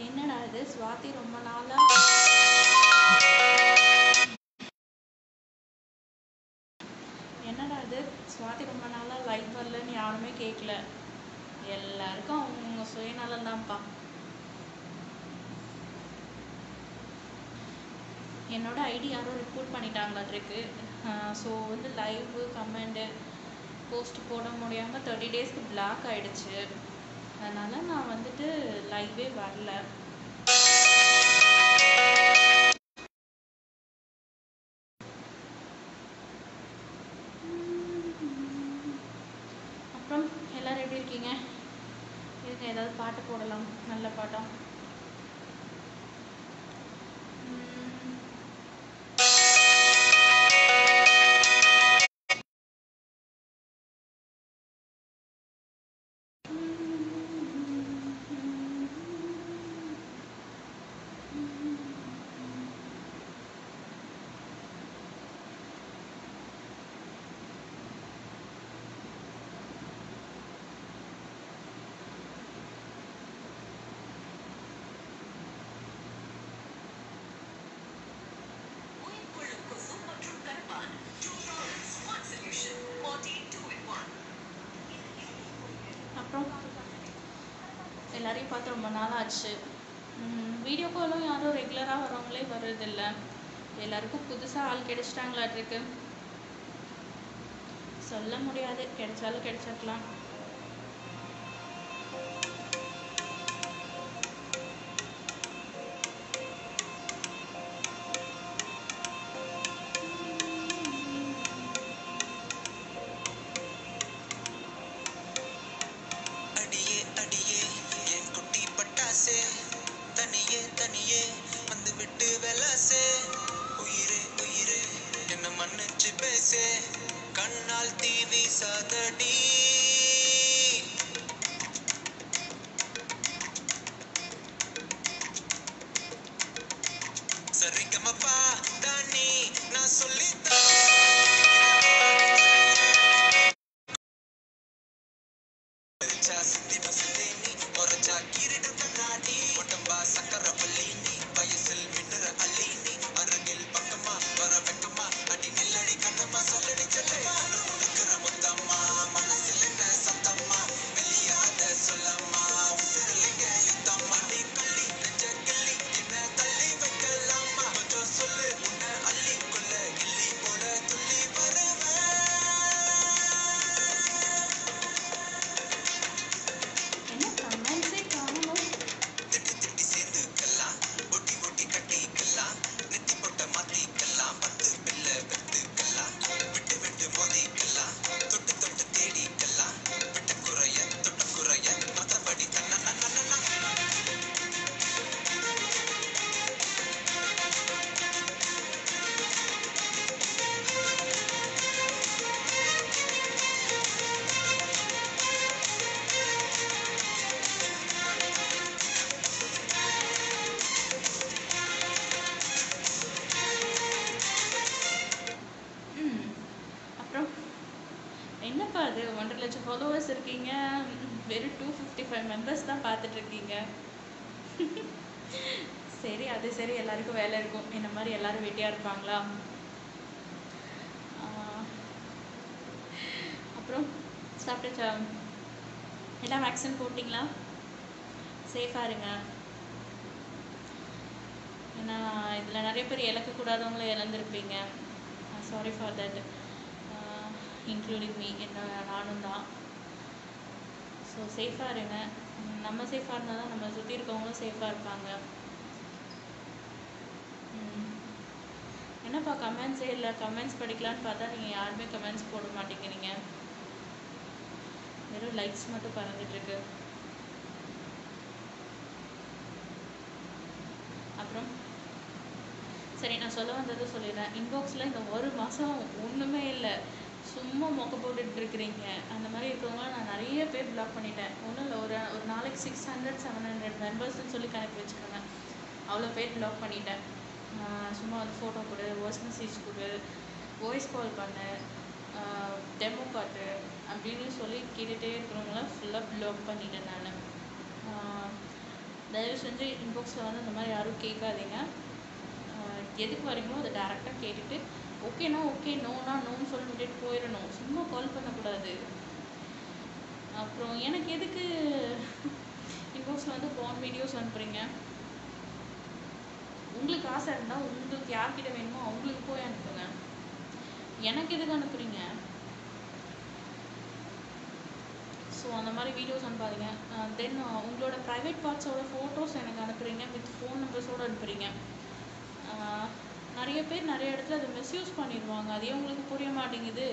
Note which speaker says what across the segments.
Speaker 1: என்னடா இது சுவாதி ரொம்ப நாளா என்னடா இது சுவாதி ரொம்ப நாளா லைவ் வரலன்னு யாருமே கேட்கல எல்லாருக்கும் அவங்கவுங்க சுயநலம் தான்ப்பா என்னோட ஐடி யாரோ ரிப்போர்ட் பண்ணிட்டாங்களாட்டிருக்கு ஸோ வந்து லைவ் கமெண்டு போஸ்ட் போட முடியாமல் தேர்ட்டி டேஸ்க்கு பிளாக் ஆயிடுச்சு அதனால் நான் வந்துட்டு லைவே வரல அப்புறம் எல்லாரும் எப்படி இருக்கீங்க இதுக்கு ஏதாவது பாட்டு போடலாம் நல்ல பாட்டா உம்
Speaker 2: உயிர்கொள்ளும் கொசு மற்றும் கருப்பான் டூ ப்ராடக்ட்ஸ் ஒன் சொல்யூஷன் மார்டி டூ இன் ஒன்
Speaker 1: அப்புறம் எல்லாரையும் பார்த்து ரொம்ப நாள் ஆச்சு வீடியோ காலும் யாரும் ரெகுலராக வரவங்களே வர்றதில்ல எல்லாருக்கும் புதுசாக ஆள் கிடைச்சிட்டாங்களாட்டிருக்கு சொல்ல முடியாது கிடைச்சாலும் கிடைச்சிருக்கலாம்
Speaker 3: அடியே அடியே என் குட்டி பட்டாசே தனியே தனியே வந்து விட்டு வெலாசே உயிரே உயிரே என்ன மன்னிச்சு பேசே கண்ணால் தீ வீசாதடி சரிகமப்பா தானி நான் சொல்லித்தான் பெருச்சா சித்தி வசந்தே நீ ஒரச்சா கீரிடு கண்ணாடி உடம்பா சக்கர பள்ளி நீ வயசில் மின்னுற அள்ளி நீ அருகில் பக்கமா வர வெக்கமா அடி நில்லடி கண்ணம்மா சொல்லடி செல்லம்மா உனக்குற முத்தம்மா மனசில் என்ன சத்தம்மா வெளியாத சொல்லம்மா உசிரிலிங்க யுத்தம்மா நீ கள்ளி நெஞ்ச கிள்ளி என்ன தள்ளி வைக்கலாமா கொஞ்சம் சொல்லு உன்னை அள்ளி கொள்ள கிள்ளி போல துள்ளி வருவேன்
Speaker 1: என்ன கமெண்ட்ஸே காணும்
Speaker 3: திட்டி திட்டி சேர்ந்துக்கலாம் ஒட்டி ஒட்டி கட்டிக்கலாம் நெத்தி பொட்ட மாத்திக்கலாம் பத்து பில்ல பெத்துக்கலாம் விட்டு விட்டு மோதிக்கலாம் தொட்டு தொட்டு தேடிக்கலாம் விட்டு குறைய தொட்டு குறைய மத்தபடி தன்னா
Speaker 1: ம் அப்புறம் என்னப்பா அது ஒன்றரை லட்சம் ஃபாலோவர்ஸ் இருக்கீங்க வெறும் டூ ஃபிஃப்டி ஃபைவ் மெம்பர்ஸ் தான் பார்த்துட்டு இருக்கீங்க சரி அது சரி எல்லாருக்கும் வேலை இருக்கும் என்ன மாதிரி எல்லாரும் வெட்டியாக இருப்பாங்களா ஆஹ், அப்புறம் சாப்பிட்டாச்சா எல்லாம் வேக்சின் போட்டிங்களா சேஃபாக இருங்க ஏன்னா இதில் நிறைய பேர் இழக்கக்கூடாதவங்களும் இழந்திருப்பீங்க sorry for that including me என்ன நானும் தான் ஸோ சேஃபாக இருங்க உம், நம்ம சேஃபாக இருந்தால் தான் நம்ம சுற்றி இருக்கவங்களும் சேஃபாக இருப்பாங்க உம். என்னப்பா கமெண்ட்ஸே இல்லை கமெண்ட்ஸ் படிக்கலான்னு பார்த்தா நீங்கள் யாருமே கமெண்ட்ஸ் போட மாட்டேங்கிறீங்க வெறும் லைக்ஸ் மட்டும் பறந்துட்டு இருக்கு அப்புறம் சரி நான் சொல்ல வந்ததை சொல்லிடுறேன் இன்பாக்ஸில் இந்த ஒரு மாதம் ஒன்றுமே இல்லை சும்மா மொக்க போட்டுட்டு இருக்கிறீங்க அந்த மாதிரி இருக்கவங்க நான் நிறைய பேர் பிளாக் பண்ணிட்டேன் ஒன்றும் இல்லை ஒரு ஒரு நாளைக்கு சிக்ஸ் ஹண்ட்ரட் செவன் ஹண்ட்ரட் மெம்பர்ஸ்னு சொல்லி கணக்கு வச்சுக்கோங்க அவ்வளோ பேர் பிளாக் பண்ணிட்டேன் ஆஹ் சும்மா வந்து ஃபோட்டோ கொடு வாய்ஸ் மெசேஜ் கொடு வாய்ஸ் கால் பண்ணு டெமோ காட்டு அப்படின்னு சொல்லி கேட்டுகிட்டே இருக்கிறவங்கள ஃபுல்லாக பிளாக் பண்ணிட்டேன் நான் தயவு செஞ்சு இன்பாக்ஸில் வந்து இந்த மாதிரி யாரும் கேட்காதீங்க ஆஹ் எதுக்கு வரீங்களோ அதை டேரெக்டாக கேட்டுட்டு ஓகேனா ஓகே நோனா நோன்னு சொல்லி விட்டுட்டு போயிடணும் சும்மா கால் பண்ணக்கூடாது அப்புறம் எனக்கு எதுக்கு இன்பாக்ஸில் வந்து பான் வீடியோஸ் அனுப்புகிறீங்க உங்களுக்கு ஆசை இருந்தால் உங்களுக்கு யார்கிட்ட வேணுமோ அவங்களுக்கு போய் அனுப்புங்க எனக்கு எதுக்கு அனுப்புறீங்க ஸோ அந்த மாதிரி வீடியோஸ் அனுப்பாதீங்க தென் உங்களோட ப்ரைவேட் பார்ட்ஸோட ஃபோட்டோஸ் எனக்கு அனுப்புறீங்க வித் ஃபோன் நம்பர்ஸோடு அனுப்புறீங்க ஆஹ் நிறைய பேர் நிறைய இடத்துல அதை மிஸ்யூஸ் பண்ணிடுவாங்க அதே உங்களுக்கு புரிய மாட்டேங்குது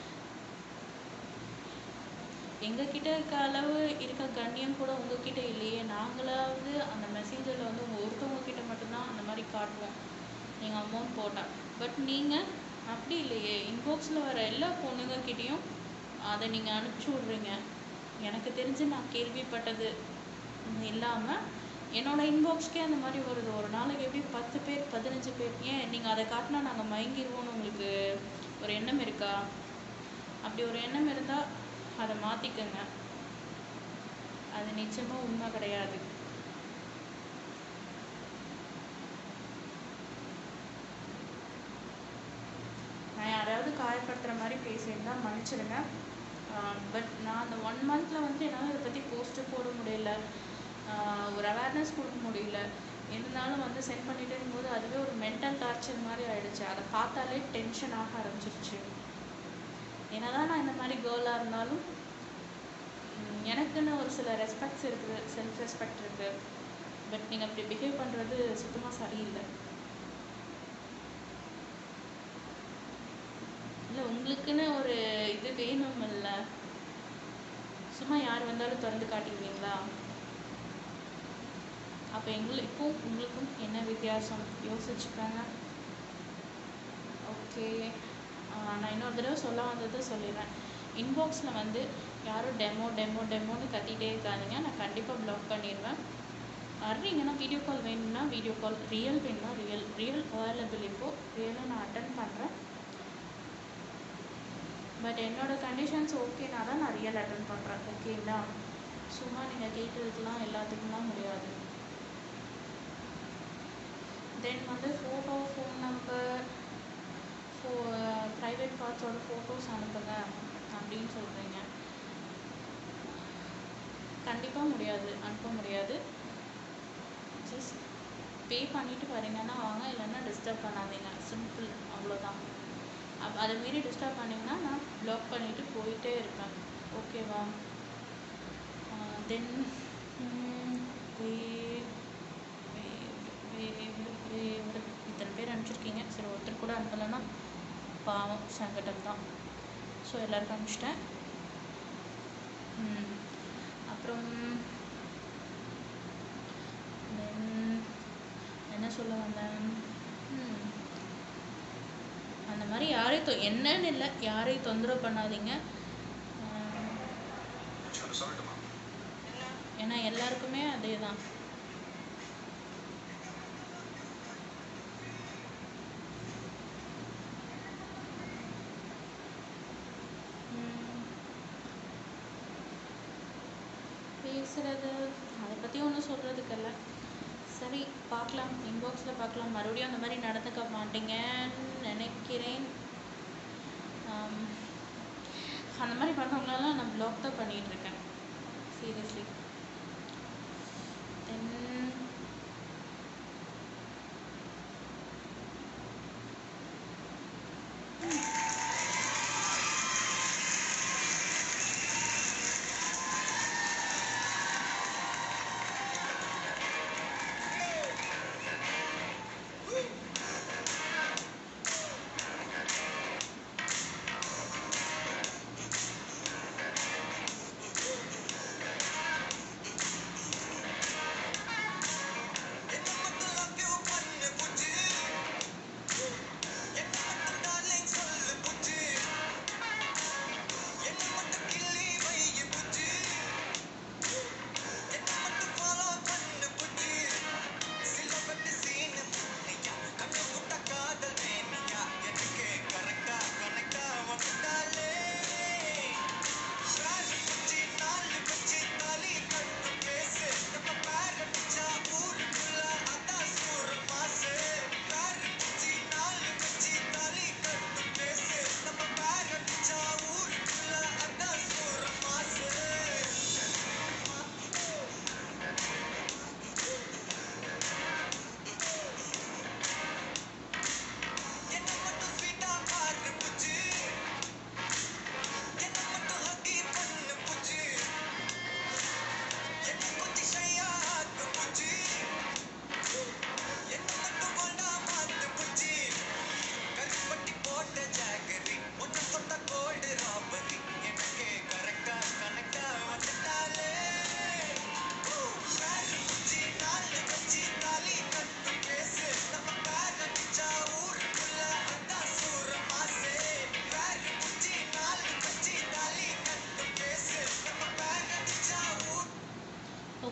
Speaker 1: எங்ககிட்ட இருக்க அளவு இருக்க கண்ணியம் கூட உங்ககிட்ட இல்லையே நாங்களாவது அந்த மெசேஜில் வந்து உங்கள் ஒருத்தவங்க கிட்ட மட்டும்தான் அந்த மாதிரி காட்டுவோம் நீங்கள் அமௌண்ட் போட்டால் பட் நீங்கள் அப்படி இல்லையே இன்பாக்ஸில் வர எல்லா பொண்ணுங்கக்கிட்டேயும் அதை நீங்கள் அனுப்பிச்சி விட்றீங்க எனக்கு தெரிஞ்சு நான் கேள்விப்பட்டது இல்லாமல் என்னோட இன்பாக்ஸ்க்கே அந்த மாதிரி வருது ஒரு நாளைக்கு எப்படி பத்து பேர் பதினஞ்சு பேர் ஏன் நீங்கள் அதை காட்டினா நாங்கள் மயங்கிடுவோம்னு உங்களுக்கு ஒரு எண்ணம் இருக்கா அப்படி ஒரு எண்ணம் இருந்தால் அதை மாற்றிக்கங்க அது நிச்சயமாக உண்மை கிடையாது நான் யாராவது காயப்படுத்துகிற மாதிரி பேசியிருந்தா மன்னிச்சிடுங்க பட் நான் அந்த ஒன் மந்தில் வந்து என்னால் இதை பற்றி போஸ்ட்டு போட முடியல ஆஹ் ஒரு அவேர்னஸ் கொடுக்க முடியல இருந்தாலும் வந்து சென்ட் பண்ணிட்டே இருக்கும்போது அதுவே ஒரு மென்டல் டார்ச்சர் மாதிரி ஆயிடுச்சு அதை பார்த்தாலே டென்ஷன் ஆக ஆரம்பிச்சிருச்சு என்னதான் நான் இந்த மாதிரி கேர்ளாக இருந்தாலும் ம், எனக்குன்னு ஒரு சில ரெஸ்பெக்ட்ஸ் இருக்குது செல்ஃப் ரெஸ்பெக்ட் இருக்குது பட் நீங்கள் அப்படி பிஹேவ் பண்ணுறது சுத்தமாக சரியில்லை இல்லை உங்களுக்குன்னு ஒரு இது வேணும் இல்லை சும்மா யார் வந்தாலும் திறந்து காட்டிடுவீங்களா அப்போ எங்களுக்கும் உங்களுக்கும் என்ன வித்தியாசம் யோசிச்சுக்கோங்க ஓகே நான் இன்னொரு தடவை சொல்ல வந்ததை சொல்லிடுறேன் இன்பாக்ஸில் வந்து யாரும் டெமோ டெமோ டெமோன்னு கத்திட்டே இருக்காதீங்க நான் கண்டிப்பாக ப்ளாக் பண்ணிடுவேன் வர்றீங்கன்னா வீடியோ கால் வேணும்னா வீடியோ கால் ரியல் வேணும்னா ரியல் ரியல் அவைலபிள் இப்போது ரியலாக நான் அட்டன் பண்ணுறேன் பட் என்னோட கண்டிஷன்ஸ் ஓகேனா தான் நான் ரியல் அட்டன் பண்ணுறேன் ஓகேங்களா சும்மா நீங்கள் கேட்டதுக்கெலாம் எல்லாத்துக்கும்லாம் முடியாது தென் வந்து ஃபோட்டோ ஃபோன் நம்பர் ஃபோ ப்ரைவேட் பார்ட்ஸோட ஃபோட்டோஸ் அனுப்புங்க அப்படின்னு சொல்கிறீங்க கண்டிப்பாக முடியாது அனுப்ப முடியாது ஜஸ்ட் பே பண்ணிட்டு வரீங்கன்னா வாங்க இல்லைன்னா டிஸ்டர்ப் பண்ணாதீங்க சிம்பிள் அவ்வளோதான் அப் அதை மீறி டிஸ்டர்ப் பண்ணிங்கன்னா நான் ப்ளாக் பண்ணிட்டு போயிட்டே இருப்பேன் ஓகேவா தென் இத்தனை பேர் அனுப்பிச்சிருக்கீங்க சரி ஒருத்தர் கூட அனுப்பலைன்னா பாவம் சங்கடம் தான் ஸோ எல்லாருக்கும் அனுப்பிச்சிட்டேன் ம், அப்புறம் தென் என்ன சொல்ல வந்தேன் ம் அந்த மாதிரி யாரையும் தொ என்னன்னு இல்லை யாரையும் தொந்தரவு பண்ணாதீங்க ஆஹ்
Speaker 3: சொல்லு சொல்லட்டுமா
Speaker 1: ஏன்னா எல்லாருக்குமே அதே தான் பேசுறது அதை பற்றி ஒன்றும் சொல்கிறதுக்கு இல்லை சரி பார்க்கலாம் இன்பாக்ஸில் பார்க்கலாம் மறுபடியும் அந்த மாதிரி நடந்துக்க மாட்டீங்கன்னு நினைக்கிறேன் ஆம், அந்த மாதிரி பண்ணவங்களெல்லாம் நான் ப்ளாக் தான் பண்ணிகிட்டு இருக்கேன் சீரியஸ்லி தென்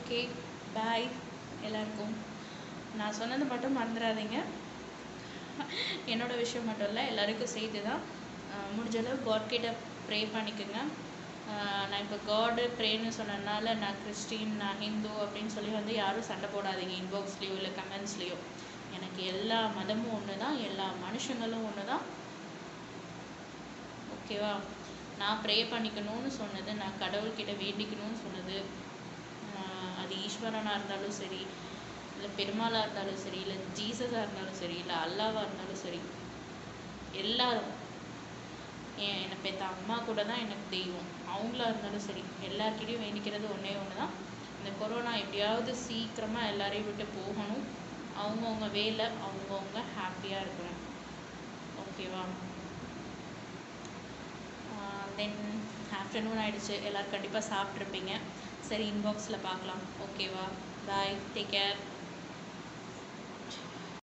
Speaker 1: ஓகே பாய் எல்லாருக்கும் நான் சொன்னது மட்டும் மறந்துடாதீங்க என்னோட விஷயம் மட்டும் இல்லை எல்லாருக்கும் சேர்த்து தான் ஆஹ் முடிஞ்ச அளவு காட் கிட்ட ப்ரே பண்ணிக்கோங்க ஆஹ் நான் இப்போ காடு ப்ரேன்னு சொன்னதுனால நான் கிறிஸ்டின் நான் ஹிந்து அப்படின்னு சொல்லி வந்து யாரும் சண்டை போடாதீங்க இன்பாக்ஸ்லேயோ இல்லை கமெண்ட்ஸ்லேயோ எனக்கு எல்லா மதமும் ஒன்று தான் எல்லா மனுஷங்களும் ஒன்று தான் ஓகேவா நான் ப்ரே பண்ணிக்கணும்னு சொன்னது நான் கடவுள்கிட்ட வேண்டிக்கணும்னு சொன்னது ஆஹ் அது ஈஸ்வரனாக இருந்தாலும் சரி இல்லை பெருமாளாக இருந்தாலும் சரி இல்லை ஜீசஸாக இருந்தாலும் சரி இல்லை அல்லாவாக இருந்தாலும் சரி எல்லாரும் என் என்னை பெற்ற அம்மா கூட தான் எனக்கு தெய்வம் அவங்களா இருந்தாலும் சரி எல்லார்கிட்டையும் வேண்டிக்கிறது ஒன்றே ஒன்று தான் இந்த கொரோனா எப்படியாவது சீக்கிரமாக எல்லாரையும் விட்டு போகணும் அவங்கவுங்க வேலை அவங்கவுங்க ஹாப்பியாக இருக்கணும் ஓகேவா தென் ஆஃப்டர்நூன் ஆயிடுச்சு எல்லோரும் கண்டிப்பாக சாப்பிட்ருப்பீங்க சரி இன்பாக்ஸில் பார்க்கலாம் ஓகேவா பாய் டேக் கேர்